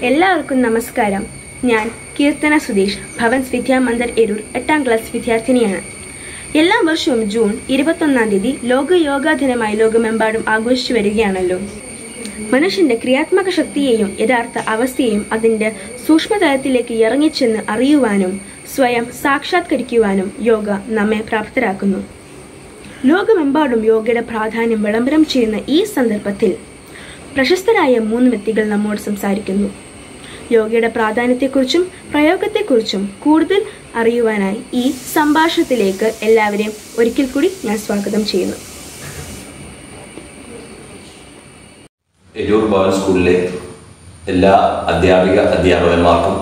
എല്ലാവർക്കും നമസ്കാരം ഞാൻ കീർത്തന സുധീഷ് ഭവൻസ് വിദ്യാമന്ദിർ എരൂർ എട്ടാം ക്ലാസ് വിദ്യാർത്ഥിനിയാണ് എല്ലാ വർഷവും ജൂൺ ഇരുപത്തൊന്നാം തീയതി ലോക യോഗാ ദിനമായി ലോകമെമ്പാടും ആഘോഷിച്ചു വരികയാണല്ലോ മനുഷ്യന്റെ ക്രിയാത്മക ശക്തിയെയും യഥാർത്ഥ അവസ്ഥയെയും അതിന്റെ സൂക്ഷ്മതലത്തിലേക്ക് ഇറങ്ങിച്ചെന്ന് അറിയുവാനും സ്വയം സാക്ഷാത്കരിക്കുവാനും യോഗ നമ്മെ പ്രാപ്തരാക്കുന്നു ലോകമെമ്പാടും യോഗയുടെ പ്രാധാന്യം വിളംബരം ചെയ്യുന്ന ഈ സന്ദർഭത്തിൽ പ്രശസ്തരായ മൂന്ന് വ്യക്തികൾ നമ്മോട് സംസാരിക്കുന്നു യോഗയുടെ പ്രാധാന്യത്തെക്കുറിച്ചും പ്രയോഗത്തെക്കുറിച്ചും കൂടുതൽ അറിയുവാനായി ഈ സംഭാഷണത്തിലേക്ക് എല്ലാവരെയും ഒരിക്കൽ കൂടി ഞാൻ സ്വാഗതം ചെയ്യുന്നു എരൂർ ഭവൻ സ്കൂളിലെ എല്ലാ അധ്യാപിക അധ്യാപകന്മാർക്കും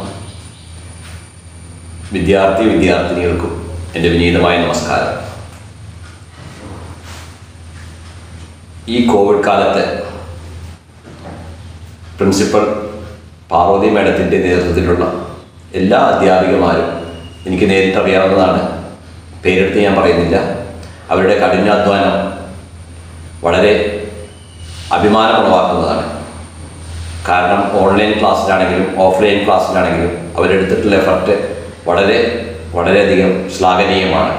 വിദ്യാർത്ഥി വിദ്യാർത്ഥിനികൾക്കും എൻ്റെ വിനീതമായ നമസ്കാരം ഈ കോവിഡ് കാലത്ത് പ്രിൻസിപ്പൽ പാർവതി മേഡത്തിൻ്റെ നേതൃത്വത്തിലുള്ള എല്ലാ അധ്യാപികമാരും എനിക്ക് നേരിട്ട് അറിയാവുന്നതാണ് പേരെടുത്ത് ഞാൻ പറയുന്നില്ല അവരുടെ കഠിനാധ്വാനം വളരെ അഭിമാനമുളവാക്കുന്നതാണ് കാരണം ഓൺലൈൻ ക്ലാസ്സിലാണെങ്കിലും ഓഫ്ലൈൻ ക്ലാസ്സിലാണെങ്കിലും അവരെടുത്തിട്ടുള്ള എഫർട്ട് വളരെ വളരെയധികം ശ്ലാഘനീയമാണ്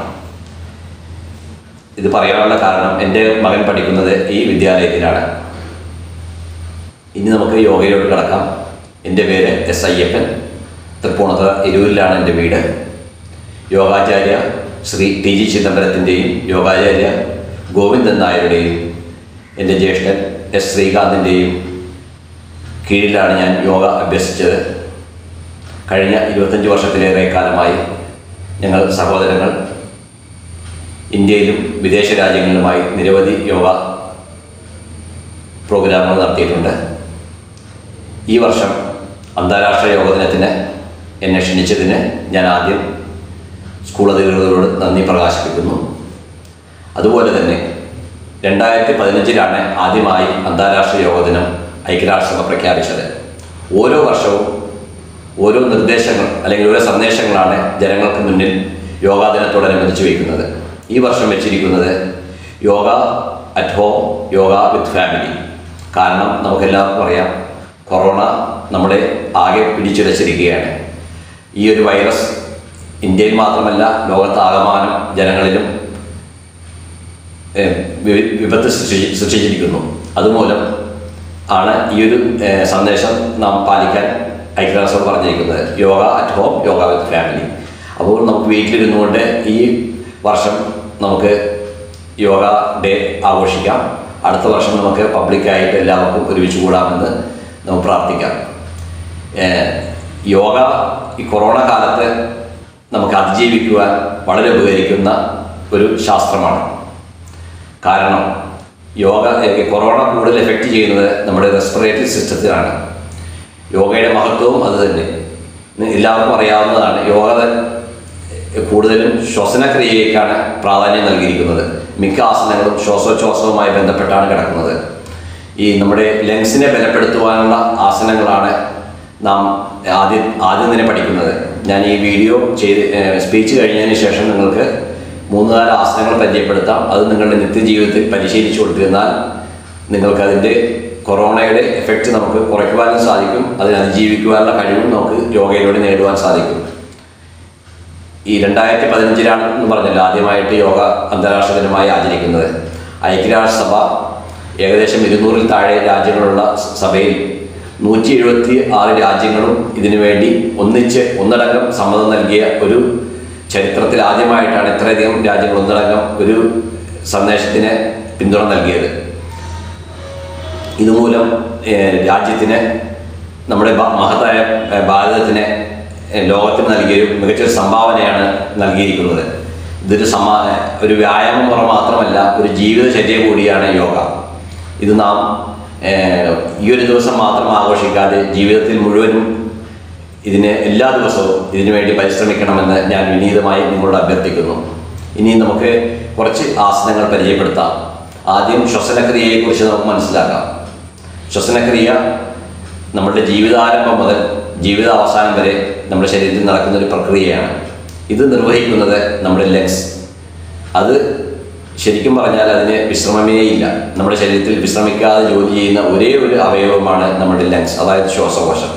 ഇത് പറയാനുള്ള കാരണം എൻ്റെ മകൻ പഠിക്കുന്നത് ഈ വിദ്യാലയത്തിലാണ് ഇനി നമുക്ക് യോഗയിലോട്ട് കിടക്കാം എൻ്റെ പേര് എസ് അയ്യപ്പൻ തൃപ്പൂണിത്തുറ എരൂരിലാണ് എൻ്റെ വീട് യോഗാചാര്യ ശ്രീ ടി ജി ചിദംബരത്തിൻ്റെയും യോഗാചാര്യ ഗോവിന്ദൻ നായരുടെയും എൻ്റെ ജ്യേഷ്ഠൻ എസ് ശ്രീകാന്തിൻ്റെയും കീഴിലാണ് ഞാൻ യോഗ അഭ്യസിച്ചത് കഴിഞ്ഞ ഇരുപത്തഞ്ച് വർഷത്തിലേറെ കാലമായി ഞങ്ങൾ സഹോദരങ്ങൾ ഇന്ത്യയിലും വിദേശ രാജ്യങ്ങളിലുമായി നിരവധി യോഗ പ്രോഗ്രാമുകൾ നടത്തിയിട്ടുണ്ട് ഈ വർഷം അന്താരാഷ്ട്ര യോഗ ദിനത്തിന് എന്നെ ക്ഷണിച്ചതിന് ഞാൻ ആദ്യം സ്കൂൾ അധികൃതരോട് നന്ദി പ്രകാശിപ്പിക്കുന്നു അതുപോലെ തന്നെ രണ്ടായിരത്തി പതിനഞ്ചിലാണ് ആദ്യമായി അന്താരാഷ്ട്ര യോഗ ദിനം ഐക്യരാഷ്ട്രസഭ പ്രഖ്യാപിച്ചത് ഓരോ വർഷവും ഓരോ നിർദ്ദേശങ്ങൾ അല്ലെങ്കിൽ ഓരോ സന്ദേശങ്ങളാണ് ജനങ്ങൾക്ക് മുന്നിൽ യോഗാ ദിനത്തോടനുബന്ധിച്ച് വയ്ക്കുന്നത് ഈ വർഷം വെച്ചിരിക്കുന്നത് yoga at home yoga with family കാരണം നമുക്കെല്ലാവർക്കും അറിയാം കൊറോണ നമ്മളെ ആകെ പിടിച്ചുലച്ചിരിക്കുകയാണ് ഈ ഒരു വൈറസ് ഇന്ത്യയിൽ മാത്രമല്ല ലോകത്താകമാനം ജനങ്ങളിലും ഏഹ്, വി- വിപത്ത് സൃഷ്ടി സൃഷ്ടിച്ചിരിക്കുന്നു അതുമൂലം ആണ് ഈ ഒരു ഏഹ്, സന്ദേശം നാം പാലിക്കാൻ ഐക്യരാഷ്ട്രം പറഞ്ഞിരിക്കുന്നത് yoga at home yoga with family അപ്പോൾ നമുക്ക് വീട്ടിലിരുന്നുകൊണ്ട് ഈ വർഷം നമുക്ക് യോഗ ഡേ ആഘോഷിക്കാം അടുത്ത വർഷം നമുക്ക് പബ്ലിക്കായിട്ട് എല്ലാവർക്കും ഒരുമിച്ച് കൂടാമെന്ന് നമുക്ക് പ്രാർത്ഥിക്കാം ഏഹ്, യോഗ ഈ കൊറോണ കാലത്ത് നമുക്ക് അതിജീവിക്കുവാൻ വളരെ ഉപകരിക്കുന്ന ഒരു ശാസ്ത്രമാണ് കാരണം യോഗ ഏഹ്, കൊറോണ കൂടുതൽ എഫക്റ്റ് ചെയ്യുന്നത് നമ്മുടെ റെസ്പിറേറ്ററി സിസ്റ്റത്തിലാണ് യോഗയുടെ മഹത്വവും അത് തന്നെ ഇന്ന് എല്ലാവർക്കും അറിയാവുന്നതാണ് യോഗ കൂടുതലും ശ്വസനക്രിയയ്ക്കാണ് പ്രാധാന്യം നൽകിയിരിക്കുന്നത് മിക്ക ആസനങ്ങളും ശ്വാസോച്ഛ്വാസവുമായി ബന്ധപ്പെട്ടാണ് കിടക്കുന്നത് ഈ നമ്മുടെ ലങ്സിനെ ബലപ്പെടുത്തുവാനുള്ള ആസനങ്ങളാണ് നാം ആദ്യം ആദ്യം തന്നെ പഠിക്കുന്നത് ഞാൻ ഈ വീഡിയോ ചെയ്ത് സ്പീച്ച് കഴിഞ്ഞതിന് ശേഷം നിങ്ങൾക്ക് മൂന്ന് നാല് ആസനങ്ങൾ പരിചയപ്പെടുത്താം അത് നിങ്ങളുടെ നിത്യജീവിതത്തിൽ പരിശീലിച്ചു കൊടുത്തിരുന്നാൽ നിങ്ങൾക്കതിൻ്റെ കൊറോണയുടെ എഫക്റ്റ് നമുക്ക് കുറയ്ക്കുവാനും സാധിക്കും അതിനെ അതിജീവിക്കുവാനുള്ള കഴിവും നമുക്ക് യോഗയിലൂടെ നേടുവാൻ സാധിക്കും ഈ രണ്ടായിരത്തി പതിനഞ്ചിലാണ് എന്ന് പറഞ്ഞല്ലോ ആദ്യമായിട്ട് യോഗ അന്താരാഷ്ട്ര ദിനമായി ആചരിക്കുന്നത് ഐക്യരാഷ്ട്രസഭ ഏകദേശം ഇരുന്നൂറിൽ താഴെ രാജ്യങ്ങളുള്ള സ- സഭയിൽ നൂറ്റി എഴുപത്തി ആറ് രാജ്യങ്ങളും ഇതിനു വേണ്ടി ഒന്നിച്ച് ഒന്നടങ്കം സമ്മതം നൽകിയ ഒരു ചരിത്രത്തിൽ ആദ്യമായിട്ടാണ് ഇത്രയധികം രാജ്യങ്ങൾ ഒന്നടങ്കം ഒരു സന്ദേശത്തിന് പിന്തുണ നൽകിയത് ഇതുമൂലം ഏഹ്, രാജ്യത്തിന് നമ്മുടെ ഭ- മഹത്തായ ഏഹ്, ഭാരതത്തിന് ഏഹ്, ലോകത്തിന് നൽകിയൊരു മികച്ചൊരു സംഭാവനയാണ് നൽകിയിരിക്കുന്നത് ഇതൊരു സമാ ഒരു വ്യായാമ മുറ മാത്രമല്ല ഒരു ജീവിതചര്യ കൂടിയാണ് യോഗ ഇത് നാം ഏഹ്, ഈ ഒരു ദിവസം മാത്രം ആഘോഷിക്കാതെ ജീവിതത്തിൽ മുഴുവനും ഇതിന് എല്ലാ ദിവസവും ഇതിനു വേണ്ടി പരിശ്രമിക്കണമെന്ന് ഞാൻ വിനീതമായി നിങ്ങളോട് അഭ്യർത്ഥിക്കുന്നു ഇനി നമുക്ക് കുറച്ച് ആസനങ്ങൾ പരിചയപ്പെടുത്താം ആദ്യം ശ്വസനക്രിയയെക്കുറിച്ച് നമുക്ക് മനസ്സിലാക്കാം ശ്വസനക്രിയ നമ്മുടെ ജീവിതാരംഭം മുതൽ ജീവിതാവസാനം വരെ നമ്മുടെ ശരീരത്തിൽ നടക്കുന്ന ഒരു പ്രക്രിയയാണ് ഇത് നിർവഹിക്കുന്നത് നമ്മുടെ ലങ്സ് അത് ശരിക്കും പറഞ്ഞാൽ അതിന് വിശ്രമമേ ഇല്ല നമ്മുടെ ശരീരത്തിൽ വിശ്രമിക്കാതെ ജോലി ചെയ്യുന്ന ഒരേ ഒരു അവയവമാണ് നമ്മുടെ ലങ്സ് അതായത് ശ്വാസകോശം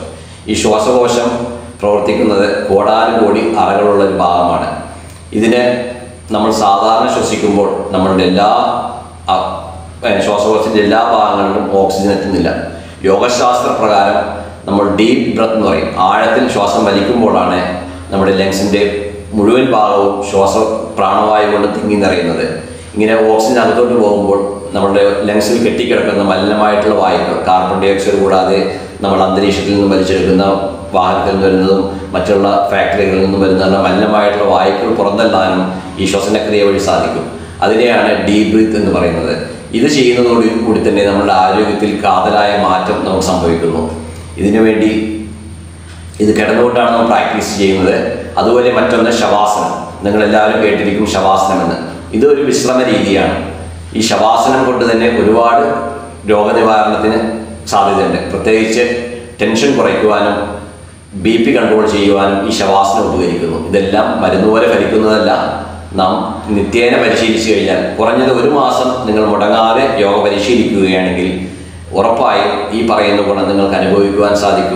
ഈ ശ്വാസകോശം പ്രവർത്തിക്കുന്നത് കോടാനുകോടി അറകളുള്ള ഒരു ഭാഗമാണ് ഇതിനെ നമ്മൾ സാധാരണ ശ്വസിക്കുമ്പോൾ നമ്മളുടെ എല്ലാ അ- ഏ, ശ്വാസകോശത്തിൻ്റെ എല്ലാ ഭാഗങ്ങളിലും ഓക്സിജൻ എത്തുന്നില്ല യോഗശാസ്ത്ര പ്രകാരം നമ്മൾ ഡീപ്പ് ബ്രത്ത് എന്ന് പറയും ആഴത്തിൽ ശ്വാസം വലിക്കുമ്പോഴാണ് നമ്മുടെ ലങ്സിൻ്റെ മുഴുവൻ ഭാഗവും ശ്വാസ പ്രാണവായു കൊണ്ട് തിങ്ങി നിറയുന്നത് ഇങ്ങനെ ഓക്സിജൻ അകത്തോട്ട് പോകുമ്പോൾ നമ്മുടെ ലങ്സിൽ കെട്ടിക്കിടക്കുന്ന മലിനമായിട്ടുള്ള വായുക്കൾ കാർബൺ ഡൈ ഓക്സൈഡ് കൂടാതെ നമ്മൾ അന്തരീക്ഷത്തിൽ നിന്നും വലിച്ചെടുക്കുന്ന വാഹനത്തിൽ നിന്ന് വരുന്നതും മറ്റുള്ള ഫാക്ടറികളിൽ നിന്നും വരുന്ന മലിനമായിട്ടുള്ള വായുക്കൾ പുറന്തള്ളാനും ഈ ശ്വസനക്രിയ വഴി സാധിക്കും അതിനെയാണ് ഡീപ് ബ്രീത്ത് എന്ന് പറയുന്നത് ഇത് ചെയ്യുന്നതോട് കൂടി തന്നെ നമ്മുടെ ആരോഗ്യത്തിൽ കാതലായ മാറ്റം നമുക്ക് സംഭവിക്കുന്നു ഇതിനുവേണ്ടി ഇത് കിടന്നുകൊണ്ടാണ് നമ്മൾ പ്രാക്ടീസ് ചെയ്യുന്നത് അതുപോലെ മറ്റൊന്ന് ശവാസനം നിങ്ങൾ എല്ലാവരും കേട്ടിരിക്കും ശവാസനം എന്ന് ഇത് ഒരു വിശ്രമ രീതിയാണ് ഈ ശവാസനം കൊണ്ട് തന്നെ ഒരുപാട് രോഗനിവാരണത്തിന് സാധ്യതയുണ്ട് പ്രത്യേകിച്ച് ടെൻഷൻ കുറയ്ക്കുവാനും ബി പി കൺട്രോൾ ചെയ്യുവാനും ഈ ശവാസനം ഉപകരിക്കുന്നു ഇതെല്ലാം മരുന്ന് പോലെ ഫലിക്കുന്നതല്ല നാം നിത്യേന പരിശീലിച്ചു കഴിഞ്ഞാൽ കുറഞ്ഞത് ഒരു മാസം നിങ്ങൾ മുടങ്ങാതെ യോഗ പരിശീലിക്കുകയാണെങ്കിൽ ഉറപ്പായും ഈ പറയുന്ന ഗുണം നിങ്ങൾക്ക് അനുഭവിക്കുവാൻ സാധിക്കും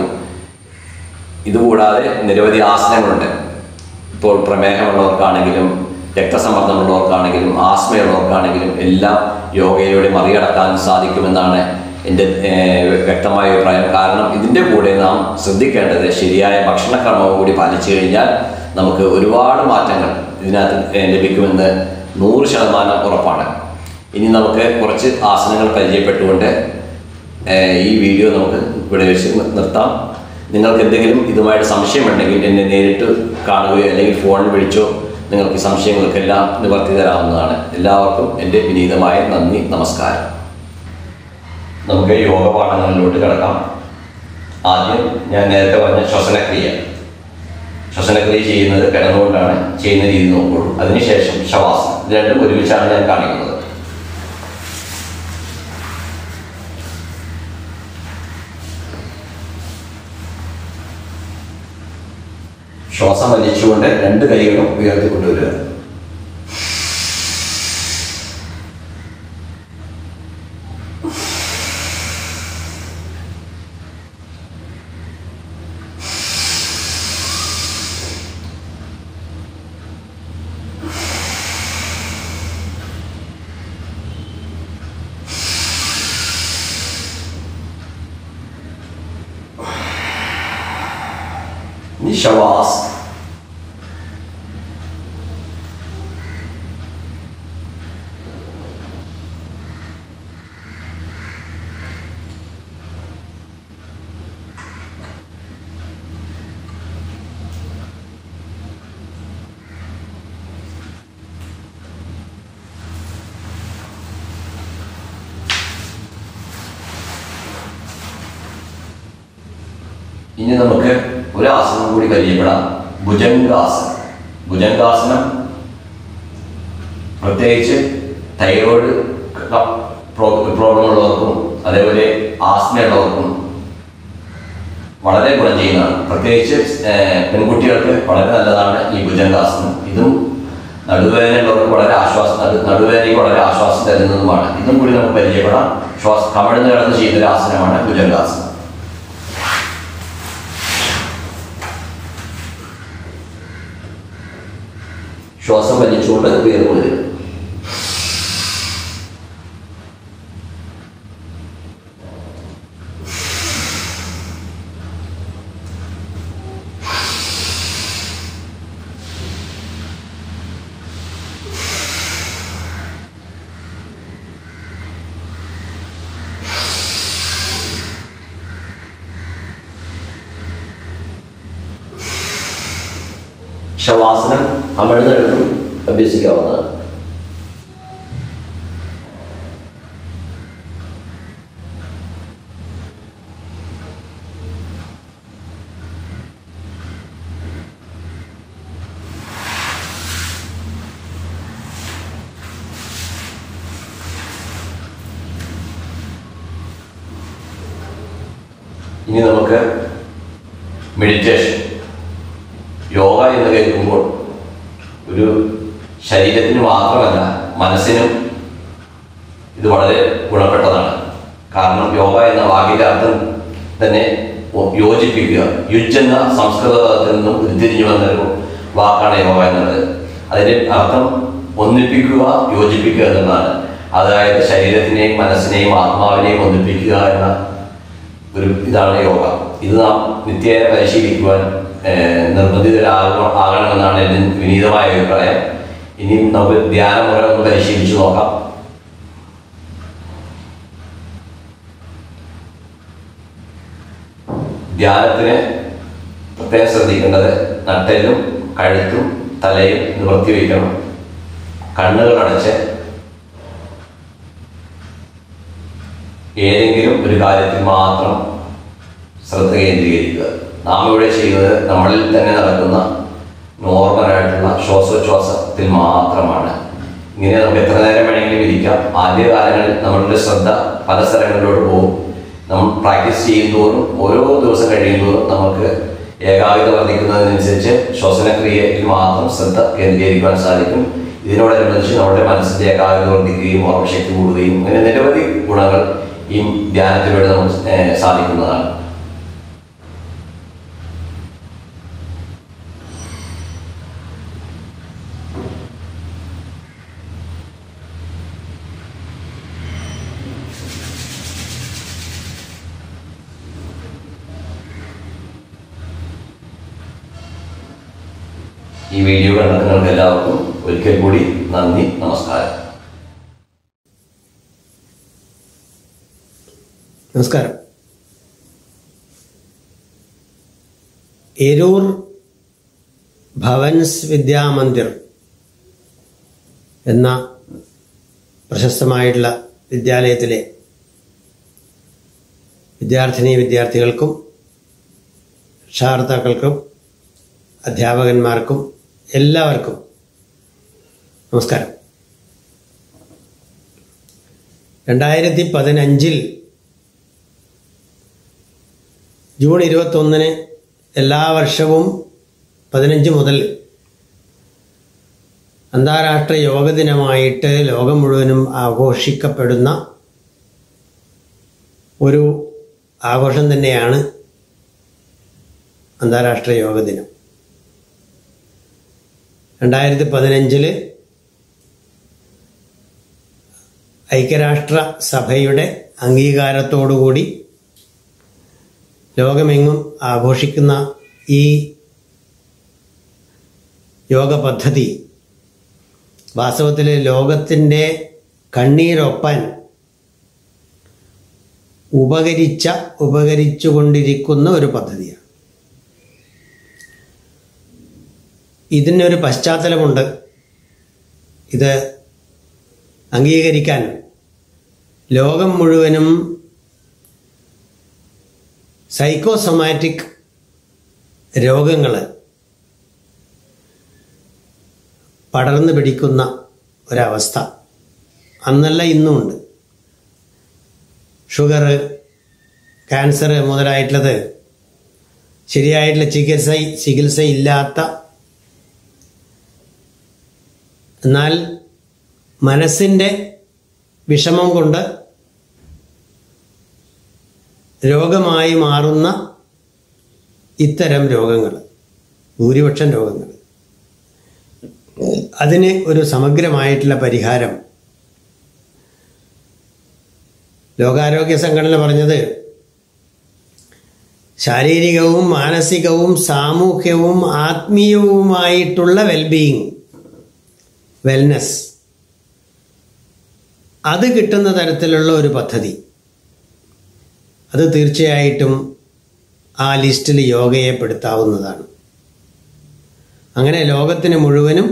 ഇതുകൂടാതെ നിരവധി ആസനങ്ങളുണ്ട് ഇപ്പോൾ പ്രമേഹമുള്ളവർക്കാണെങ്കിലും രക്തസമ്മർദ്ദമുള്ളവർക്കാണെങ്കിലും ആസ്മയുള്ളവർക്കാണെങ്കിലും എല്ലാം യോഗയിലൂടെ മറികടക്കാൻ സാധിക്കുമെന്നാണ് എൻ്റെ ഏഹ്, വ്യക്തമായ അഭിപ്രായം കാരണം ഇതിൻ്റെ കൂടെ നാം ശ്രദ്ധിക്കേണ്ടത് ശരിയായ ഭക്ഷണക്രമവും കൂടി പാലിച്ചു കഴിഞ്ഞാൽ നമുക്ക് ഒരുപാട് മാറ്റങ്ങൾ ഇതിനകത്ത് ഏഹ്, ലഭിക്കുമെന്ന് നൂറ് ശതമാനം ഉറപ്പാണ് ഇനി നമുക്ക് കുറച്ച് ആസനങ്ങൾ പരിചയപ്പെട്ടുകൊണ്ട് ഏഹ്, ഈ വീഡിയോ നമുക്ക് ഇവിടെ വെച്ച് നി- നിർത്താം നിങ്ങൾക്ക് എന്തെങ്കിലും ഇതുമായിട്ട് സംശയമുണ്ടെങ്കിൽ എന്നെ നേരിട്ട് കാണുകയോ അല്ലെങ്കിൽ ഫോണിൽ വിളിച്ചോ നിങ്ങൾക്ക് ഈ സംശയങ്ങൾക്കെല്ലാം നിവർത്തി തരാവുന്നതാണ് എല്ലാവർക്കും എൻ്റെ വിനീതമായ നന്ദി നമസ്കാരം നമുക്ക് യോഗ പാഠങ്ങളിലോട്ട് കിടക്കാം ആദ്യം ഞാൻ നേരത്തെ പറഞ്ഞ ശ്വസനക്രിയ ശ്വസനക്രിയ ചെയ്യുന്നത് കിടന്നുകൊണ്ടാണ് ചെയ്യുന്ന രീതി നോക്കുള്ളൂ അതിനുശേഷം ശവാസനം ഇത് രണ്ടും ഒരുമിച്ചാണ് ഞാൻ കാണിക്കുന്നത് ശ്വാസം വലിച്ചുകൊണ്ട് രണ്ട് കൈകളും ഉയർത്തിക്കൊണ്ടുവരിക നിശവാസ് ഇനി നമുക്ക് ഒരു ആസനം കൂടി പരിചയപ്പെടാം ഭുജംഗാസനം ഭുജംഗാസനം പ്രത്യേകിച്ച് തൈറോയ്ഡ് പ്രോബ്ലം ഉള്ളവർക്കും അതേപോലെ ആസ്മയുള്ളവർക്കും വളരെ ഗുണം ചെയ്യുന്നതാണ് പ്രത്യേകിച്ച് ഏഹ്, പെൺകുട്ടികൾക്ക് വളരെ നല്ലതാണ് ഈ ഭുജംഗാസനം ഇതും നടുവേദനയുള്ളവർക്ക് വളരെ ആശ്വാസം നടു നടുവേദനയ്ക്ക് വളരെ ആശ്വാസം തരുന്നതുമാണ് ഇതും കൂടി നമുക്ക് പരിചയപ്പെടാം ശ്വാസം കമിഴ്ന്ന് കിടന്ന് ചെയ്യുന്നൊരു ആസനമാണ് ഭുജംഗാസനം ശ്വാസം വലിച്ചുകൊണ്ട് ഉയർന്നു വരിക ശവാസനം അമഴ്ന്നെടുത്തും അഭ്യസിക്കാവുന്നതാണ് ഇനി നമുക്ക് മെഡിറ്റേഷൻ യോഗ എന്ന് കേൾക്കുമ്പോൾ ഒരു ശരീരത്തിന് മാത്രമല്ല മനസ്സിനും ഇത് വളരെ ഗുണപ്പെട്ടതാണ് കാരണം യോഗ എന്ന വാക്കിന്റെ അർത്ഥം തന്നെ ഒ- യോജിപ്പിക്കുക യുജ് എന്ന സംസ്കൃത പദത്തിൽ നിന്നും ഉരുത്തിരിഞ്ഞു വന്നൊരു വാക്കാണ് യോഗ എന്നുള്ളത് അതിന്റെ അർത്ഥം ഒന്നിപ്പിക്കുക യോജിപ്പിക്കുക എന്നതാണ് അതായത് ശരീരത്തിനെയും മനസ്സിനെയും ആത്മാവിനെയും ഒന്നിപ്പിക്കുക എന്ന ഒരു ഇതാണ് യോഗ ഇത് നാം നിത്യേന പരിശീലിക്കുവാൻ ഏഹ്, നിർബന്ധിതരാകണം ആകണമെന്നാണ് എൻ്റെ വിനീതമായ അഭിപ്രായം ഇനിയും നമുക്ക് ധ്യാനമുറ ഒന്ന് പരിശീലിച്ചു നോക്കാം ധ്യാനത്തിന് പ്രത്യേകം ശ്രദ്ധിക്കേണ്ടത് നട്ടെല്ലും കഴുത്തും തലയും നിവർത്തി വയ്ക്കണം കണ്ണുകൾ അടച്ച് ഏതെങ്കിലും ഒരു കാര്യത്തിൽ മാത്രം ശ്രദ്ധ കേന്ദ്രീകരിക്കുക നാം ഇവിടെ ചെയ്യുന്നത് നമ്മളിൽ തന്നെ നടക്കുന്ന നോർമലായിട്ടുള്ള ശ്വാസോച്ഛ്വാസത്തിൽ മാത്രമാണ് ഇങ്ങനെ നമുക്ക് എത്ര നേരം വേണമെങ്കിലും ഇരിക്കാം ആദ്യ കാലങ്ങളിൽ നമ്മളുടെ ശ്രദ്ധ പല സ്ഥലങ്ങളിലോട്ട് പോകും നമ്മൾ പ്രാക്ടീസ് ചെയ്യുന്തോറും ഓരോ ദിവസം കഴിയുന്തോറും നമുക്ക് ഏകാഗ്രത വർദ്ധിക്കുന്നതിനനുസരിച്ച് ശ്വസനക്രിയയിൽ മാത്രം ശ്രദ്ധ കേന്ദ്രീകരിക്കാൻ സാധിക്കും ഇതിനോടനുബന്ധിച്ച് നമ്മുടെ മനസ്സിന്റെ ഏകാഗ്രത വർദ്ധിക്കുകയും ഓർമ്മശക്തി കൂടുകയും അങ്ങനെ നിരവധി ഗുണങ്ങൾ ഈ ധ്യാനത്തിലൂടെ നമുക്ക് ഏഹ്, സാധിക്കുന്നതാണ് ഈ വീഡിയോ കണ്ട നിങ്ങൾക്ക് എല്ലാവർക്കും ഒരിക്കൽ കൂടി നന്ദി നമസ്കാരം നമസ്കാരം എരൂർ ഭവൻസ് വിദ്യാമന്ദിർ എന്ന പ്രശസ്തമായിട്ടുള്ള വിദ്യാലയത്തിലെ വിദ്യാർത്ഥിനി വിദ്യാർത്ഥികൾക്കും രക്ഷാകർത്താക്കൾക്കും അധ്യാപകന്മാർക്കും എല്ലാവർക്കും നമസ്കാരം രണ്ടായിരത്തി പതിനഞ്ചിൽ ജൂൺ ഇരുപത്തൊന്നിന് എല്ലാ വർഷവും പതിനഞ്ച് മുതൽ അന്താരാഷ്ട്ര യോഗ ദിനമായിട്ട് ലോകം മുഴുവനും ആഘോഷിക്കപ്പെടുന്ന ഒരു ആഘോഷം തന്നെയാണ് അന്താരാഷ്ട്ര യോഗ ദിനം രണ്ടായിരത്തി പതിനഞ്ചില് ഐക്യരാഷ്ട്ര സഭയുടെ അംഗീകാരത്തോടുകൂടി ലോകമെങ്ങും ആഘോഷിക്കുന്ന ഈ യോഗ പദ്ധതി വാസ്തവത്തിൽ ലോകത്തിൻ്റെ കണ്ണീരൊപ്പാൻ ഉപകരിച്ച ഉപകരിച്ചുകൊണ്ടിരിക്കുന്ന ഒരു പദ്ധതിയാണ് ഇതിനൊരു പശ്ചാത്തലമുണ്ട് ഇത് അംഗീകരിക്കാൻ ലോകം മുഴുവനും സൈക്കോസൊമാറ്റിക് രോഗങ്ങൾ പടർന്നു പിടിക്കുന്ന ഒരവസ്ഥ അന്നല്ല ഇന്നുമുണ്ട് ഷുഗർ ക്യാൻസർ മുതലായിട്ടുള്ളത് ശരിയായിട്ടുള്ള ചികിത്സ ചികിത്സയില്ലാത്ത എന്നാൽ മനസ്സിൻ്റെ വിഷമം കൊണ്ട് രോഗമായി മാറുന്ന ഇത്തരം രോഗങ്ങൾ ഭൂരിപക്ഷം രോഗങ്ങൾ അതിന് ഒരു സമഗ്രമായിട്ടുള്ള പരിഹാരം ലോകാരോഗ്യ സംഘടന പറഞ്ഞത് ശാരീരികവും മാനസികവും സാമൂഹ്യവും ആത്മീയവുമായിട്ടുള്ള വെൽബീയിങ് വെൽനസ് അത് കിട്ടുന്ന തരത്തിലുള്ള ഒരു പദ്ധതി അത് തീർച്ചയായിട്ടും ആ ലിസ്റ്റിൽ യോഗയെ പെടുത്താവുന്നതാണ് അങ്ങനെ ലോകത്തിന് മുഴുവനും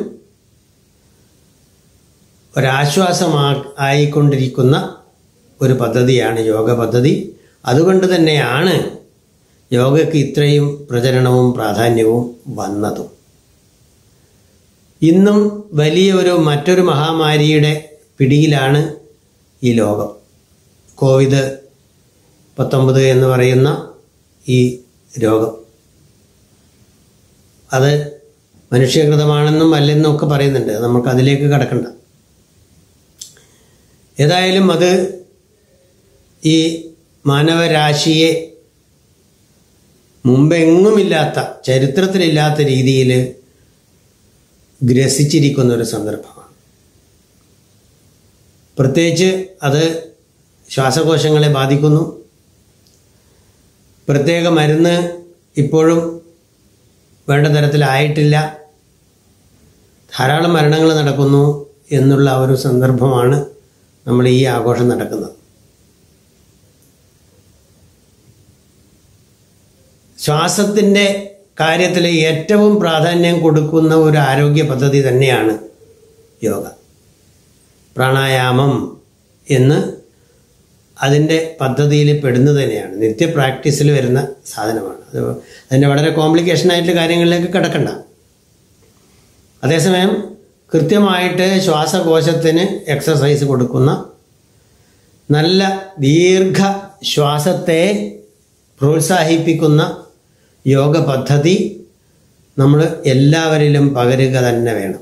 ഒരാശ്വാസമാ ആയിക്കൊണ്ടിരിക്കുന്ന ഒരു പദ്ധതിയാണ് യോഗ പദ്ധതി അതുകൊണ്ട് തന്നെയാണ് യോഗയ്ക്ക് ഇത്രയും പ്രചരണവും പ്രാധാന്യവും വന്നതും ഇന്നും വലിയൊരു മറ്റൊരു മഹാമാരിയുടെ പിടിയിലാണ് ഈ ലോകം കോവിഡ് പത്തൊമ്പത് എന്ന് പറയുന്ന ഈ രോഗം അത് മനുഷ്യകൃതമാണെന്നും അല്ലെന്നും ഒക്കെ പറയുന്നുണ്ട് നമുക്ക് അതിലേക്ക് കടക്കണ്ട ഏതായാലും അത് ഈ മാനവരാശിയെ മുമ്പെങ്ങുമില്ലാത്ത ചരിത്രത്തിലില്ലാത്ത രീതിയിൽ ഗ്രസിച്ചിരിക്കുന്ന ഒരു സന്ദർഭമാണ് പ്രത്യേകിച്ച് അത് ശ്വാസകോശങ്ങളെ ബാധിക്കുന്നു പ്രത്യേക മരുന്ന് ഇപ്പോഴും വേണ്ട തരത്തിലായിട്ടില്ല ധാരാളം മരണങ്ങൾ നടക്കുന്നു എന്നുള്ള ഒരു സന്ദർഭമാണ് നമ്മൾ ഈ ആഘോഷം നടക്കുന്നത് ശ്വാസത്തിൻ്റെ കാര്യത്തിൽ ഏറ്റവും പ്രാധാന്യം കൊടുക്കുന്ന ഒരു ആരോഗ്യ പദ്ധതി തന്നെയാണ് യോഗ പ്രാണായാമം എന്ന് അതിൻ്റെ പദ്ധതിയിൽ പെടുന്നത് തന്നെയാണ് നിത്യ പ്രാക്ടീസിൽ വരുന്ന സാധനമാണ് അത് അതിൻ്റെ വളരെ കോംപ്ലിക്കേഷൻ ആയിട്ടുള്ള കാര്യങ്ങളിലേക്ക് കിടക്കണ്ട അതേസമയം കൃത്യമായിട്ട് ശ്വാസകോശത്തിന് എക്സസൈസ് കൊടുക്കുന്ന നല്ല ദീർഘ ശ്വാസത്തെ പ്രോത്സാഹിപ്പിക്കുന്ന യോഗ പദ്ധതി നമ്മൾ എല്ലാവരിലും പകരുക തന്നെ വേണം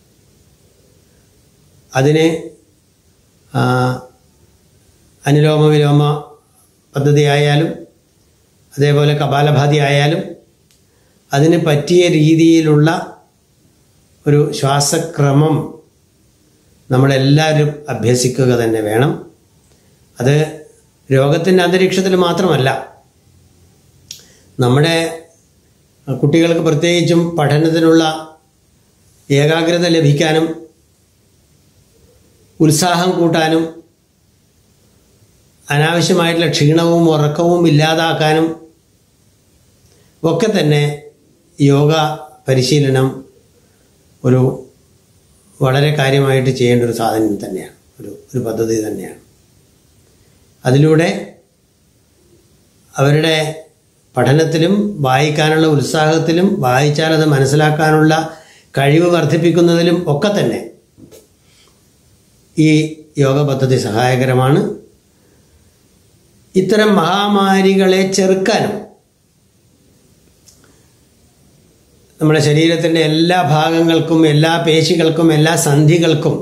അതിന് ആ, അനുലോമ വിലോമ പദ്ധതി ആയാലും അതേപോലെ കപാലഭാതി ആയാലും അതിന് പറ്റിയ രീതിയിലുള്ള ഒരു ശ്വാസക്രമം നമ്മളെല്ലാവരും അഭ്യസിക്കുക തന്നെ വേണം അത് രോഗത്തിൻ്റെ അന്തരീക്ഷത്തിൽ മാത്രമല്ല നമ്മുടെ കുട്ടികൾക്ക് പ്രത്യേകിച്ചും പഠനത്തിനുള്ള ഏകാഗ്രത ലഭിക്കാനും ഉത്സാഹം കൂട്ടാനും അനാവശ്യമായിട്ടുള്ള ക്ഷീണവും ഉറക്കവും ഇല്ലാതാക്കാനും ഒക്കെ തന്നെ യോഗ പരിശീലനം ഒരു വളരെ കാര്യമായിട്ട് ചെയ്യേണ്ട ഒരു സാധനം തന്നെയാണ് ഒരു ഒരു പദ്ധതി തന്നെയാണ് അതിലൂടെ അവരുടെ പഠനത്തിലും വായിക്കാനുള്ള ഉത്സാഹത്തിലും വായിച്ചാൽ അത് മനസ്സിലാക്കാനുള്ള കഴിവ് വർദ്ധിപ്പിക്കുന്നതിലും ഒക്കെ തന്നെ ഈ യോഗ പദ്ധതി സഹായകരമാണ് ഇത്തരം മഹാമാരികളെ ചെറുക്കാനും നമ്മുടെ ശരീരത്തിൻ്റെ എല്ലാ ഭാഗങ്ങൾക്കും എല്ലാ പേശികൾക്കും എല്ലാ സന്ധികൾക്കും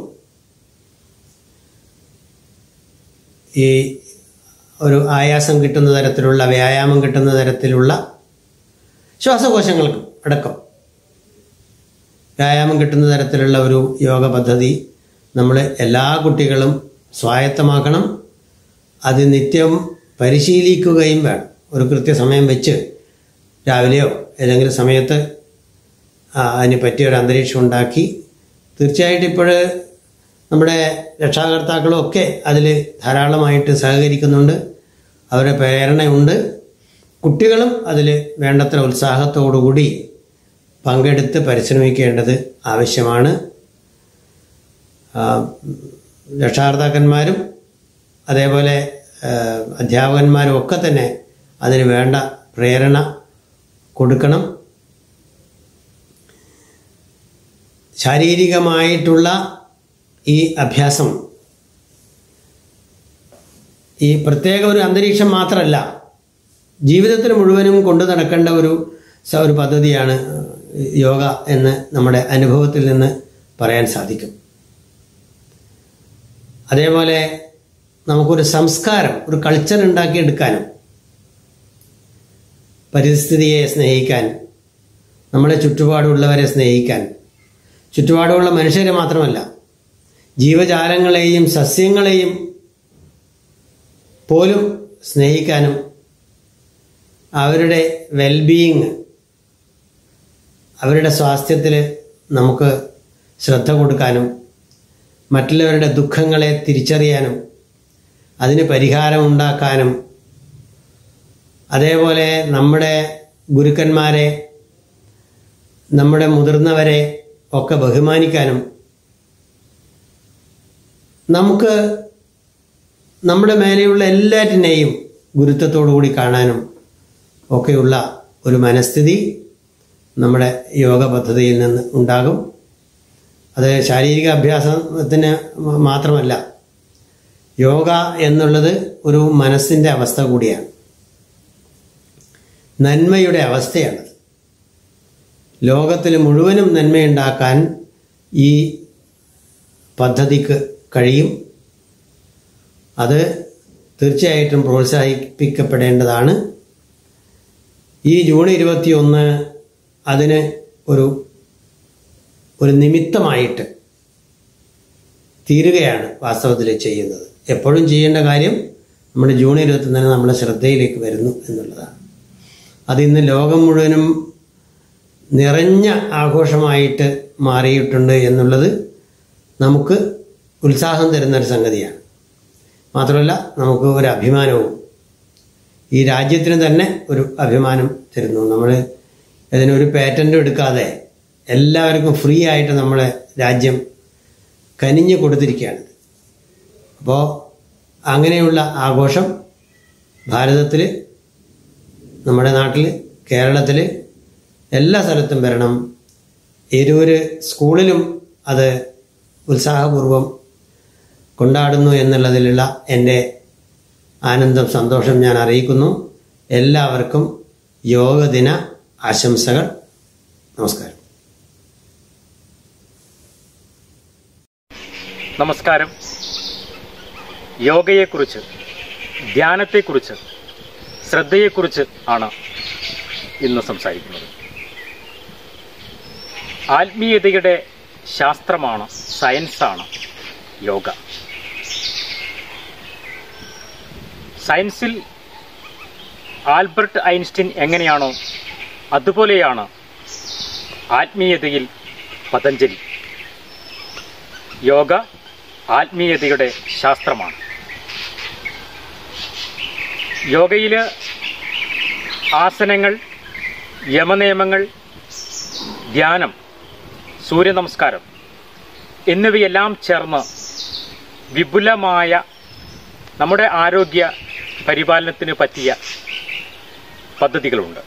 ഈ ഒരു ആയാസം കിട്ടുന്ന തരത്തിലുള്ള വ്യായാമം കിട്ടുന്ന തരത്തിലുള്ള ശ്വാസകോശങ്ങൾക്കും അടക്കം വ്യായാമം കിട്ടുന്ന തരത്തിലുള്ള ഒരു യോഗ പദ്ധതി നമ്മൾ എല്ലാ കുട്ടികളും സ്വായത്തമാക്കണം അത് നിത്യം പരിശീലിക്കുകയും വേണം ഒരു കൃത്യസമയം വെച്ച് രാവിലെയോ ഏതെങ്കിലും സമയത്ത് ആ, അതിന് പറ്റിയ ഒരു അന്തരീക്ഷം ഉണ്ടാക്കി തീർച്ചയായിട്ടും ഇപ്പോൾ നമ്മുടെ രക്ഷാകർത്താക്കളും ഒക്കെ അതിൽ ധാരാളമായിട്ട് സഹകരിക്കുന്നുണ്ട് അവരുടെ പ്രേരണയുണ്ട് കുട്ടികളും അതിൽ വേണ്ടത്ര ഉത്സാഹത്തോടുകൂടി പങ്കെടുത്ത് പരിശ്രമിക്കേണ്ടത് ആവശ്യമാണ് ആ, രക്ഷാകർത്താക്കന്മാരും അതേപോലെ ആ, അധ്യാപകന്മാരും ഒക്കെ തന്നെ അതിന് വേണ്ട പ്രേരണ കൊടുക്കണം ശാരീരികമായിട്ടുള്ള ഈ അഭ്യാസം ഈ പ്രത്യേക ഒരു അന്തരീക്ഷം മാത്രമല്ല ജീവിതത്തിൽ മുഴുവനും കൊണ്ടു നടക്കേണ്ട ഒരു സ- ഒരു പദ്ധതിയാണ് യോഗ എന്ന് നമ്മുടെ അനുഭവത്തിൽ നിന്ന് പറയാൻ സാധിക്കും അതേപോലെ നമുക്കൊരു സംസ്കാരം ഒരു കൾച്ചർ ഉണ്ടാക്കിയെടുക്കാനും പരിസ്ഥിതിയെ സ്നേഹിക്കാൻ നമ്മുടെ ചുറ്റുപാടുള്ളവരെ സ്നേഹിക്കാൻ ചുറ്റുപാടുമുള്ള മനുഷ്യരെ മാത്രമല്ല ജീവജാലങ്ങളെയും സസ്യങ്ങളെയും പോലും സ്നേഹിക്കാനും അവരുടെ വെൽബീയിങ് അവരുടെ സ്വാസ്ഥ്യത്തിൽ നമുക്ക് ശ്രദ്ധ കൊടുക്കാനും മറ്റുള്ളവരുടെ ദുഃഖങ്ങളെ തിരിച്ചറിയാനും അതിന് പരിഹാരമുണ്ടാക്കാനും അതേപോലെ നമ്മുടെ ഗുരുക്കന്മാരെ നമ്മുടെ മുതിർന്നവരെ ഒക്കെ ബഹുമാനിക്കാനും നമുക്ക് നമ്മുടെ മേലെയുള്ള എല്ലാറ്റിനെയും ഗുരുത്വത്തോടു കൂടി കാണാനും ഒക്കെയുള്ള ഒരു മനസ്ഥിതി നമ്മുടെ യോഗ പദ്ധതിയിൽ നിന്ന് ഉണ്ടാകും അത് ശാരീരിക അഭ്യാസത്തിന് മ- മാത്രമല്ല യോഗ എന്നുള്ളത് ഒരു മനസ്സിൻ്റെ അവസ്ഥ കൂടിയാണ് നന്മയുടെ അവസ്ഥയാണത് ലോകത്തിൽ മുഴുവനും നന്മയുണ്ടാക്കാൻ ഈ പദ്ധതിക്ക് കഴിയും അത് തീർച്ചയായിട്ടും പ്രോത്സാഹിപ്പിക്കപ്പെടേണ്ടതാണ് ഈ ജൂൺ ഇരുപത്തിയൊന്ന് അതിന് ഒരു ഒരു നിമിത്തമായിട്ട് തീരുകയാണ് വാസ്തവത്തിൽ ചെയ്യുന്നത് എപ്പോഴും ചെയ്യേണ്ട കാര്യം നമ്മുടെ ജൂൺ ഇരുപത്തൊന്നിന് നമ്മുടെ ശ്രദ്ധയിലേക്ക് വരുന്നു എന്നുള്ളതാണ് അത് ഇന്ന് ലോകം മുഴുവനും നിറഞ്ഞ ആഘോഷമായിട്ട് മാറിയിട്ടുണ്ട് എന്നുള്ളത് നമുക്ക് ഉത്സാഹം തരുന്ന ഒരു സംഗതിയാണ് മാത്രമല്ല നമുക്ക് ഒരു അഭിമാനവും ഈ രാജ്യത്തിന് തന്നെ ഒരു അഭിമാനം തരുന്നു നമ്മൾ ഇതിനൊരു പാറ്റന്റ് എടുക്കാതെ എല്ലാവർക്കും ഫ്രീ ആയിട്ട് നമ്മളെ രാജ്യം കനിഞ്ഞു കൊടുത്തിരിക്കുകയാണ് അപ്പോൾ അങ്ങനെയുള്ള ആഘോഷം ഭാരതത്തിൽ നമ്മുടെ നാട്ടിൽ കേരളത്തിൽ എല്ലാ സ്ഥലത്തും വരണം ഏതൊരു സ്കൂളിലും അത് ഉത്സാഹപൂർവം കൊണ്ടാടുന്നു എന്നുള്ളതിലുള്ള എൻ്റെ ആനന്ദം സന്തോഷം ഞാൻ അറിയിക്കുന്നു എല്ലാവർക്കും യോഗദിന ആശംസകൾ നമസ്കാരം നമസ്കാരം യോഗയെക്കുറിച്ച് ധ്യാനത്തെക്കുറിച്ച് ശ്രദ്ധയെക്കുറിച്ച് ആണ് ഇന്ന് സംസാരിക്കുന്നത് ആത്മീയതയുടെ ശാസ്ത്രമാണ് സയൻസാണ് യോഗ സയൻസിൽ ആൽബർട്ട് ഐൻസ്റ്റീൻ എങ്ങനെയാണോ അതുപോലെയാണ് ആത്മീയതയിൽ പതഞ്ജലി യോഗ ആത്മീയതയുടെ ശാസ്ത്രമാണ് യോഗയിൽ ആസനങ്ങൾ യമനിയമങ്ങൾ ധ്യാനം സൂര്യനമസ്കാരം എന്നിവയെല്ലാം ചേർന്ന് വിപുലമായ നമ്മുടെ ആരോഗ്യ പരിപാലനത്തിന് പറ്റിയ പദ്ധതികളുണ്ട്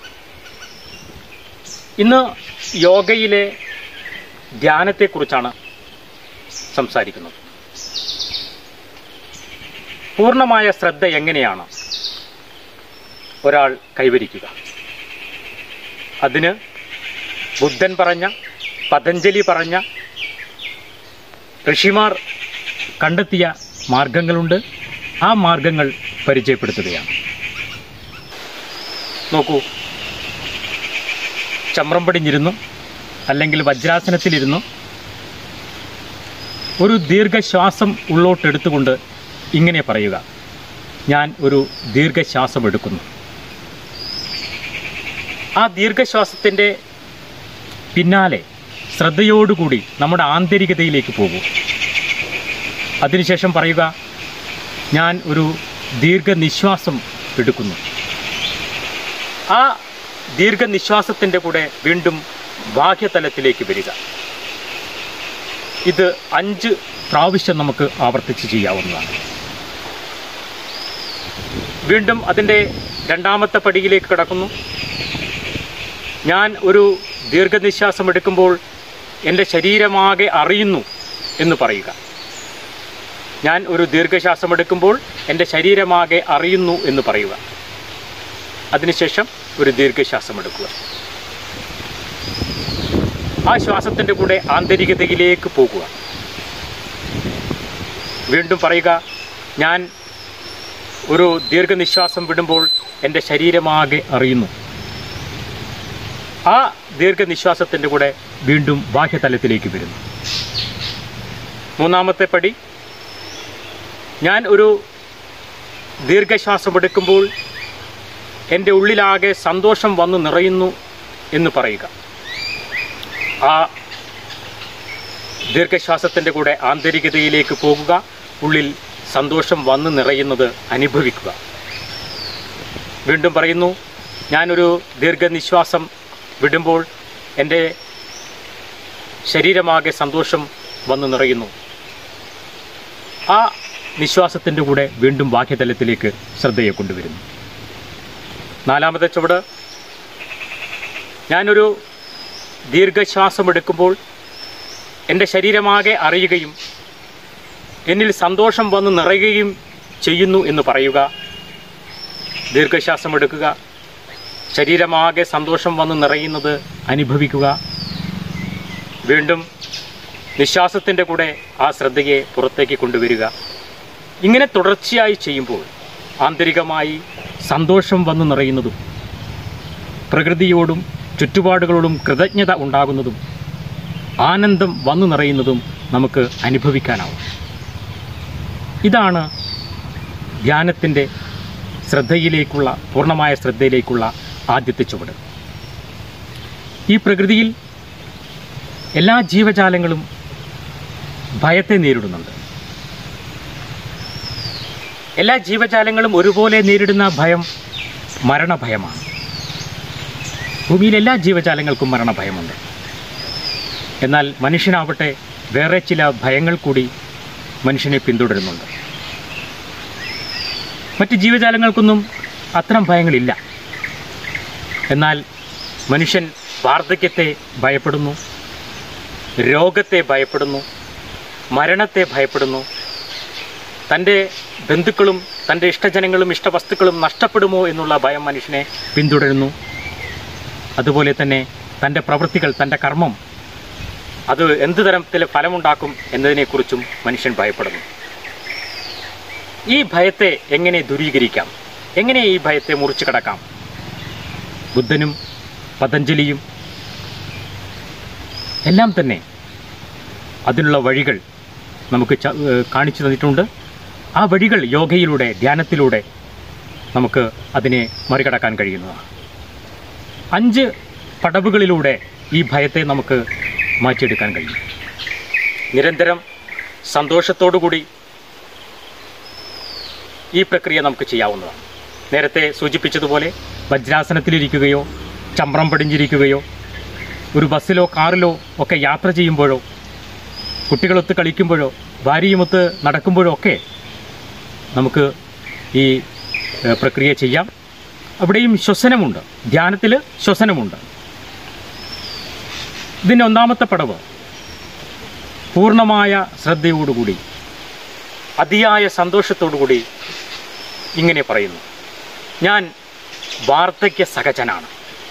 ഇന്ന് യോഗയിലെ ധ്യാനത്തെക്കുറിച്ചാണ് സംസാരിക്കുന്നത് പൂർണ്ണമായ ശ്രദ്ധ എങ്ങനെയാണ് ഒരാൾ കൈവരിക്കുക അതിന് ബുദ്ധൻ പറഞ്ഞ പതഞ്ജലി പറഞ്ഞ ഋഷിമാർ കണ്ടെത്തിയ മാർഗങ്ങളുണ്ട് ആ മാർഗങ്ങൾ പരിചയപ്പെടുത്തുകയാണ് നോക്കൂ ചമ്രം പടിഞ്ഞിരുന്നു അല്ലെങ്കിൽ വജ്രാസനത്തിലിരുന്നു ഒരു ദീർഘശ്വാസം ഉള്ളോട്ടെടുത്തുകൊണ്ട് ഇങ്ങനെ പറയുക ഞാൻ ഒരു ദീർഘശ്വാസം എടുക്കുന്നു ആ ദീർഘശ്വാസത്തിൻ്റെ പിന്നാലെ ശ്രദ്ധയോടുകൂടി നമ്മുടെ ആന്തരികതയിലേക്ക് പോകൂ അതിനുശേഷം പറയുക ഞാൻ ഒരു ദീർഘനിശ്വാസം എടുക്കുന്നു ആ ദീർഘനിശ്വാസത്തിൻ്റെ കൂടെ വീണ്ടും ബാഹ്യതലത്തിലേക്ക് വരിക ഇത് അഞ്ച് പ്രാവശ്യം നമുക്ക് ആവർത്തിച്ച് ചെയ്യാവുന്നതാണ് വീണ്ടും അതിൻ്റെ രണ്ടാമത്തെ പടിയിലേക്ക് കിടക്കുന്നു ഞാൻ ഒരു ദീർഘനിശ്വാസം എടുക്കുമ്പോൾ എൻ്റെ ശരീരമാകെ അറിയുന്നു എന്ന് പറയുക ഞാൻ ഒരു ദീർഘശ്വാസം എടുക്കുമ്പോൾ എൻ്റെ ശരീരമാകെ അറിയുന്നു എന്ന് പറയുക അതിനുശേഷം ഒരു ദീർഘശ്വാസം എടുക്കുക ആ ശ്വാസത്തിൻ്റെ കൂടെ ആന്തരികതയിലേക്ക് പോകുക വീണ്ടും പറയുക ഞാൻ ഒരു ദീർഘനിശ്വാസം വിടുമ്പോൾ എൻ്റെ ശരീരമാകെ അറിയുന്നു ആ ദീർഘനിശ്വാസത്തിൻ്റെ കൂടെ വീണ്ടും ബാഹ്യതലത്തിലേക്ക് വരുന്നു മൂന്നാമത്തെ പടി ഞാൻ ഒരു ദീർഘശ്വാസം എടുക്കുമ്പോൾ എൻ്റെ ഉള്ളിലാകെ സന്തോഷം വന്നു നിറയുന്നു എന്ന് പറയുക ആ ദീർഘശ്വാസത്തിൻ്റെ കൂടെ ആന്തരികതയിലേക്ക് പോകുക ഉള്ളിൽ സന്തോഷം വന്നു നിറയുന്നത് അനുഭവിക്കുക വീണ്ടും പറയുന്നു ഞാനൊരു ദീർഘനിശ്വാസം വിടുമ്പോൾ എൻ്റെ ശരീരമാകെ സന്തോഷം വന്നു നിറയുന്നു ആ നിശ്വാസത്തിൻ്റെ കൂടെ വീണ്ടും ബാഹ്യതലത്തിലേക്ക് ശ്രദ്ധയെ കൊണ്ടുവരുന്നു നാലാമത്തെ ചുവട് ഞാനൊരു ദീർഘശ്വാസം എടുക്കുമ്പോൾ എൻ്റെ ശരീരമാകെ അറിയുകയും എന്നിൽ സന്തോഷം വന്ന് നിറയുകയും ചെയ്യുന്നു എന്ന് പറയുക ദീർഘശ്വാസം എടുക്കുക ശരീരമാകെ സന്തോഷം വന്ന് നിറയുന്നത് അനുഭവിക്കുക വീണ്ടും നിശ്വാസത്തിൻ്റെ കൂടെ ആ ശ്രദ്ധയെ പുറത്തേക്ക് കൊണ്ടുവരിക ഇങ്ങനെ തുടർച്ചയായി ചെയ്യുമ്പോൾ ആന്തരികമായി സന്തോഷം വന്ന് നിറയുന്നതും പ്രകൃതിയോടും ചുറ്റുപാടുകളോടും കൃതജ്ഞത ഉണ്ടാകുന്നതും ആനന്ദം വന്നു നിറയുന്നതും നമുക്ക് അനുഭവിക്കാനാവും ഇതാണ് ധ്യാനത്തിൻ്റെ ശ്രദ്ധയിലേക്കുള്ള പൂർണ്ണമായ ശ്രദ്ധയിലേക്കുള്ള ആദ്യത്തെ ചുവട് ഈ പ്രകൃതിയിൽ എല്ലാ ജീവജാലങ്ങളും ഭയത്തെ നേരിടുന്നുണ്ട് എല്ലാ ജീവജാലങ്ങളും ഒരുപോലെ നേരിടുന്ന ഭയം മരണഭയമാണ് ഭൂമിയിൽ എല്ലാ ജീവജാലങ്ങൾക്കും മരണഭയമുണ്ട് എന്നാൽ മനുഷ്യനാവട്ടെ വേറെ ചില ഭയങ്ങൾ കൂടി മനുഷ്യനെ പിന്തുടരുന്നുണ്ട് മറ്റ് ജീവജാലങ്ങൾക്കൊന്നും അത്തരം ഭയങ്ങളില്ല എന്നാൽ മനുഷ്യൻ വാർദ്ധക്യത്തെ ഭയപ്പെടുന്നു രോഗത്തെ ഭയപ്പെടുന്നു മരണത്തെ ഭയപ്പെടുന്നു തൻ്റെ ബന്ധുക്കളും തൻ്റെ ഇഷ്ടജനങ്ങളും ഇഷ്ടവസ്തുക്കളും നഷ്ടപ്പെടുമോ എന്നുള്ള ഭയം മനുഷ്യനെ പിന്തുടരുന്നു അതുപോലെ തന്നെ തൻ്റെ പ്രവൃത്തികൾ തൻ്റെ കർമ്മം അത് എന്ത് തരത്തിൽ ഫലമുണ്ടാക്കും എന്നതിനെക്കുറിച്ചും മനുഷ്യൻ ഭയപ്പെടുന്നു ഈ ഭയത്തെ എങ്ങനെ ദൂരീകരിക്കാം എങ്ങനെ ഈ ഭയത്തെ മുറിച്ചു കടക്കാം ബുദ്ധനും പതഞ്ജലിയും എല്ലാം തന്നെ അതിനുള്ള വഴികൾ നമുക്ക് ച- ഏഹ് കാണിച്ചു തന്നിട്ടുണ്ട് ആ വഴികൾ യോഗയിലൂടെ ധ്യാനത്തിലൂടെ നമുക്ക് അതിനെ മറികടക്കാൻ കഴിയുന്നതാണ് അഞ്ച് പടവുകളിലൂടെ ഈ ഭയത്തെ നമുക്ക് മാറ്റിയെടുക്കാൻ കഴിയും നിരന്തരം സന്തോഷത്തോടുകൂടി ഈ പ്രക്രിയ നമുക്ക് ചെയ്യാവുന്നതാണ് നേരത്തെ സൂചിപ്പിച്ചതുപോലെ വജ്രാസനത്തിലിരിക്കുകയോ ചമ്രം പടിഞ്ഞിരിക്കുകയോ ഒരു ബസ്സിലോ കാറിലോ ഒക്കെ യാത്ര ചെയ്യുമ്പോഴോ കുട്ടികളൊത്ത് കളിക്കുമ്പോഴോ ഭാര്യയുമൊത്ത് നടക്കുമ്പോഴോ ഒക്കെ നമുക്ക് ഈ ഏഹ്, പ്രക്രിയ ചെയ്യാം അവിടെയും ശ്വസനമുണ്ട് ധ്യാനത്തിൽ ശ്വസനമുണ്ട് ഇതിൻ്റെ ഒന്നാമത്തെ പടവ് പൂർണ്ണമായ ശ്രദ്ധയോടുകൂടി അതിയായ സന്തോഷത്തോടുകൂടി ഇങ്ങനെ പറയുന്നു ഞാൻ വാർദ്ധക്യ സഹജനാണ്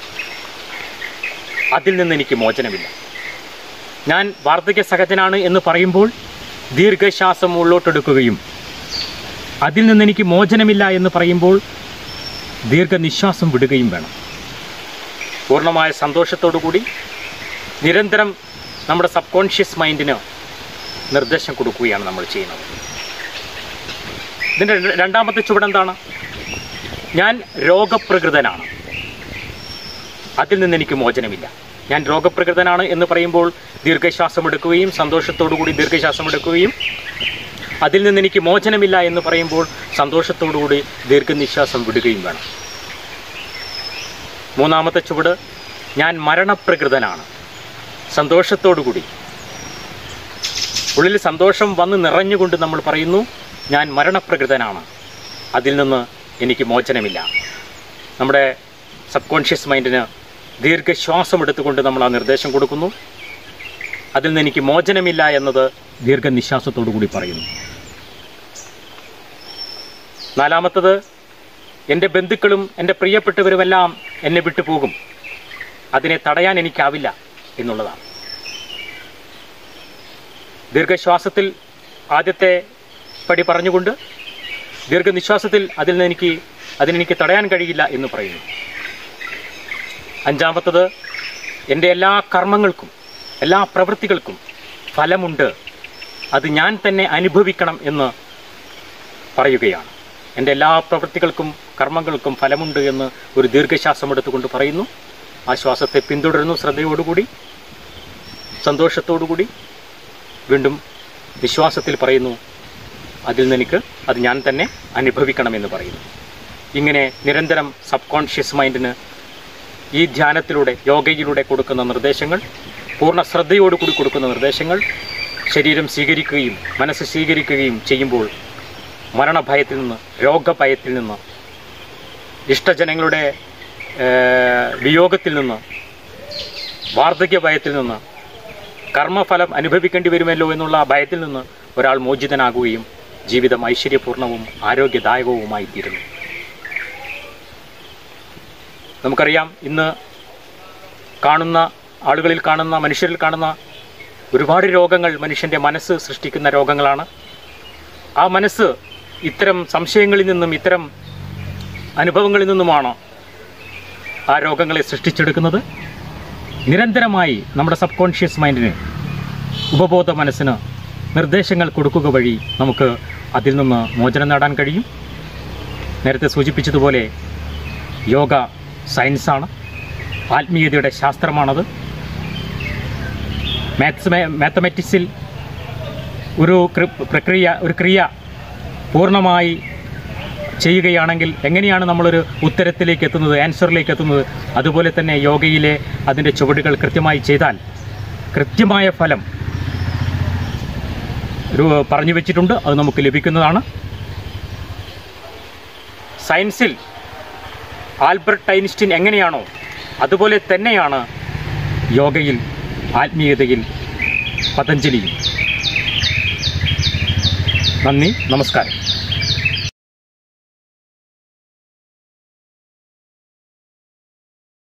അതിൽ നിന്ന് എനിക്ക് മോചനമില്ല ഞാൻ വാർദ്ധക്യ സഹജനാണ് എന്ന് പറയുമ്പോൾ ദീർഘശ്വാസം ഉള്ളോട്ടെടുക്കുകയും അതിൽ നിന്ന് എനിക്ക് മോചനമില്ല എന്ന് പറയുമ്പോൾ ദീർഘനിശ്വാസം വിടുകയും വേണം പൂർണ്ണമായ സന്തോഷത്തോടു കൂടി നിരന്തരം നമ്മുടെ സബ് കോൺഷ്യസ് മൈൻഡിന് നിർദ്ദേശം കൊടുക്കുകയാണ് നമ്മൾ ചെയ്യുന്നത് ഇതിൻ്റെ ര- രണ്ടാമത്തെ ചുവടെന്താണ് ഞാൻ രോഗപ്രകൃതനാണ് അതിൽ നിന്ന് എനിക്ക് മോചനമില്ല ഞാൻ രോഗപ്രകൃതനാണ് എന്ന് പറയുമ്പോൾ ദീർഘശ്വാസം എടുക്കുകയും സന്തോഷത്തോടു കൂടി ദീർഘശ്വാസം എടുക്കുകയും അതിൽ നിന്ന് എനിക്ക് മോചനമില്ല എന്ന് പറയുമ്പോൾ സന്തോഷത്തോടു കൂടി ദീർഘനിശ്വാസം വിടുകയും വേണം മൂന്നാമത്തെ ചുവട് ഞാൻ മരണപ്രകൃതനാണ് സന്തോഷത്തോടു കൂടി ഉള്ളിൽ സന്തോഷം വന്ന് നിറഞ്ഞുകൊണ്ട് നമ്മൾ പറയുന്നു ഞാൻ മരണപ്രകൃതനാണ് അതിൽ നിന്ന് എനിക്ക് മോചനമില്ല നമ്മുടെ സബ് കോൺഷ്യസ് മൈൻഡിന് ദീർഘശ്വാസം എടുത്തുകൊണ്ട് നമ്മൾ ആ നിർദ്ദേശം കൊടുക്കുന്നു അതിൽ നിന്ന് എനിക്ക് മോചനമില്ല എന്നത് ദീർഘനിശ്വാസത്തോടു കൂടി പറയുന്നു നാലാമത്തത് എൻ്റെ ബന്ധുക്കളും എൻ്റെ പ്രിയപ്പെട്ടവരുമെല്ലാം എന്നെ വിട്ടുപോകും അതിനെ തടയാൻ എനിക്കാവില്ല എന്നുള്ളതാണ് ദീർഘശ്വാസത്തിൽ ആദ്യത്തെ പടി പറഞ്ഞുകൊണ്ട് ദീർഘനിശ്വാസത്തിൽ അതിൽ നിന്ന് എനിക്ക് അതിനെനിക്ക് തടയാൻ കഴിയില്ല എന്ന് പറയുന്നു അഞ്ചാമത്തത് എൻ്റെ എല്ലാ കർമ്മങ്ങൾക്കും എല്ലാ പ്രവൃത്തികൾക്കും ഫലമുണ്ട് അത് ഞാൻ തന്നെ അനുഭവിക്കണം എന്ന് പറയുകയാണ് എൻ്റെ എല്ലാ പ്രവൃത്തികൾക്കും കർമ്മങ്ങൾക്കും ഫലമുണ്ട് എന്ന് ഒരു ദീർഘശ്വാസം എടുത്തുകൊണ്ട് പറയുന്നു ആ ശ്വാസത്തെ പിന്തുടരുന്നു ശ്രദ്ധയോടുകൂടി സന്തോഷത്തോടുകൂടി വീണ്ടും വിശ്വാസത്തിൽ പറയുന്നു അതിൽ നിന്ന് എനിക്ക് അത് ഞാൻ തന്നെ അനുഭവിക്കണമെന്ന് പറയുന്നു ഇങ്ങനെ നിരന്തരം സബ് കോൺഷ്യസ് മൈൻഡിന് ഈ ധ്യാനത്തിലൂടെ യോഗയിലൂടെ കൊടുക്കുന്ന നിർദ്ദേശങ്ങൾ പൂർണ്ണ ശ്രദ്ധയോടുകൂടി കൊടുക്കുന്ന നിർദ്ദേശങ്ങൾ ശരീരം സ്വീകരിക്കുകയും മനസ്സ് സ്വീകരിക്കുകയും ചെയ്യുമ്പോൾ മരണഭയത്തിൽ നിന്ന് രോഗഭയത്തിൽ നിന്ന് ഇഷ്ടജനങ്ങളുടെ ഏഹ്, വിയോഗത്തിൽ നിന്ന് വാർദ്ധക്യ ഭയത്തിൽ നിന്ന് കർമ്മഫലം അനുഭവിക്കേണ്ടി വരുമല്ലോ എന്നുള്ള ആ ഭയത്തിൽ നിന്ന് ഒരാൾ മോചിതനാകുകയും ജീവിതം ഐശ്വര്യപൂർണവും ആരോഗ്യദായകവുമായി തീരുന്നു നമുക്കറിയാം ഇന്ന് കാണുന്ന ആളുകളിൽ കാണുന്ന മനുഷ്യരിൽ കാണുന്ന ഒരുപാട് രോഗങ്ങൾ മനുഷ്യൻ്റെ മനസ്സ് സൃഷ്ടിക്കുന്ന രോഗങ്ങളാണ് ആ മനസ്സ് ഇത്തരം സംശയങ്ങളിൽ നിന്നും ഇത്തരം അനുഭവങ്ങളിൽ നിന്നുമാണ് ആ രോഗങ്ങളെ സൃഷ്ടിച്ചെടുക്കുന്നത് നിരന്തരമായി നമ്മുടെ സബ് കോൺഷ്യസ് മൈൻഡിന് ഉപബോധ മനസ്സിന് നിർദ്ദേശങ്ങൾ കൊടുക്കുക വഴി നമുക്ക് അതിൽ നിന്ന് മോചനം നേടാൻ കഴിയും നേരത്തെ സൂചിപ്പിച്ചതുപോലെ യോഗ സയൻസാണ് ആത്മീയതയുടെ ശാസ്ത്രമാണത് മാത്സ് മാത്തമെറ്റിക്സിൽ ഒരു കൃ- പ്രക്രിയ ഒരു ക്രിയ പൂർണ്ണമായി ചെയ്യുകയാണെങ്കിൽ എങ്ങനെയാണ് നമ്മളൊരു ഉത്തരത്തിലേക്ക് എത്തുന്നത് ആൻസറിലേക്ക് എത്തുന്നത് അതുപോലെ തന്നെ യോഗയിലെ അതിൻ്റെ ചുവടുകൾ കൃത്യമായി ചെയ്താൽ കൃത്യമായ ഫലം ഒരു പറഞ്ഞു വെച്ചിട്ടുണ്ട് അത് നമുക്ക് ലഭിക്കുന്നതാണ് സയൻസിൽ ആൽബർട്ട് ഐൻസ്റ്റീൻ എങ്ങനെയാണോ അതുപോലെ തന്നെയാണ് യോഗയിൽ ആത്മീയതയിൽ പതഞ്ജലിയും നന്ദി നമസ്കാരം